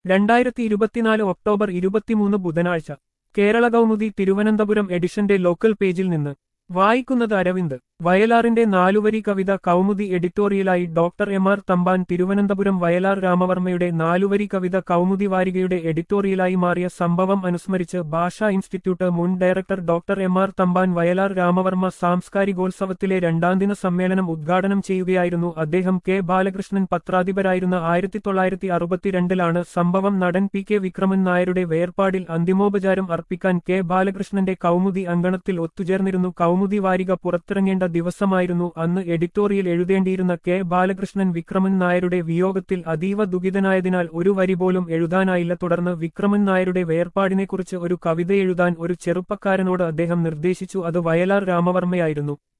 രണ്ടായിരത്തി ഇരുപത്തിനാല് ഒക്ടോബർ ഇരുപത്തിമൂന്ന് ബുധനാഴ്ച കേരള കൗമുദി തിരുവനന്തപുരം എഡിഷന്റെ ലോക്കൽ പേജിൽ നിന്ന് വായിക്കുന്നത് അരവിന്ദ് വയലാറിന്റെ നാലുവരി കവിത കൗമുദി എഡിറ്റോറിയലായി doctor M R Thampan Thiruvananthapuram Vayalar രാമവർമ്മയുടെ നാലുവരി കവിത കൗമുദി വാരികയുടെ എഡിറ്റോറിയലായി മാറിയ സംഭവം അനുസ്മരിച്ച് ഭാഷാ ഇൻസ്റ്റിറ്റ്യൂട്ട് മുൻ director doctor M R Thampan Vayalar Ramavarma സാംസ്കാരികോത്സവത്തിലെ രണ്ടാംദിന സമ്മേളനം ഉദ്ഘാടനം ചെയ്യുകയായിരുന്നു അദ്ദേഹം കെ ബാലകൃഷ്ണൻ പത്രാധിപരായിരുന്ന ആയിരത്തി തൊള്ളായിരത്തി അറുപത്തിരണ്ടിലാണ് സംഭവം നടൻ പി കെ വിക്രമൻ നായരുടെ വേർപാടിൽ അന്തിമോപചാരം അർപ്പിക്കാൻ കെ ബാലകൃഷ്ണന്റെ കൗമുദി അങ്കണത്തിൽ ഒത്തുചേർന്നിരുന്നു കൗമുദി വാരിക പുറത്തിറങ്ങേണ്ട ദിവസമായിരുന്നു അന്ന് എഡിറ്റോറിയൽ എഴുതേണ്ടിയിരുന്ന കെ ബാലകൃഷ്ണൻ വിക്രമൻ നായരുടെ വിയോഗത്തിൽ അതീവ ദുഃഖിതനായതിനാൽ ഒരു വരി പോലും എഴുതാനായില്ല തുടർന്ന് വിക്രമൻ നായരുടെ വേർപാടിനെക്കുറിച്ച് ഒരു കവിത എഴുതാൻ ഒരു ചെറുപ്പക്കാരനോട് അദ്ദേഹം നിർദ്ദേശിച്ചു അത് വയലാർ രാമവർമ്മയായിരുന്നു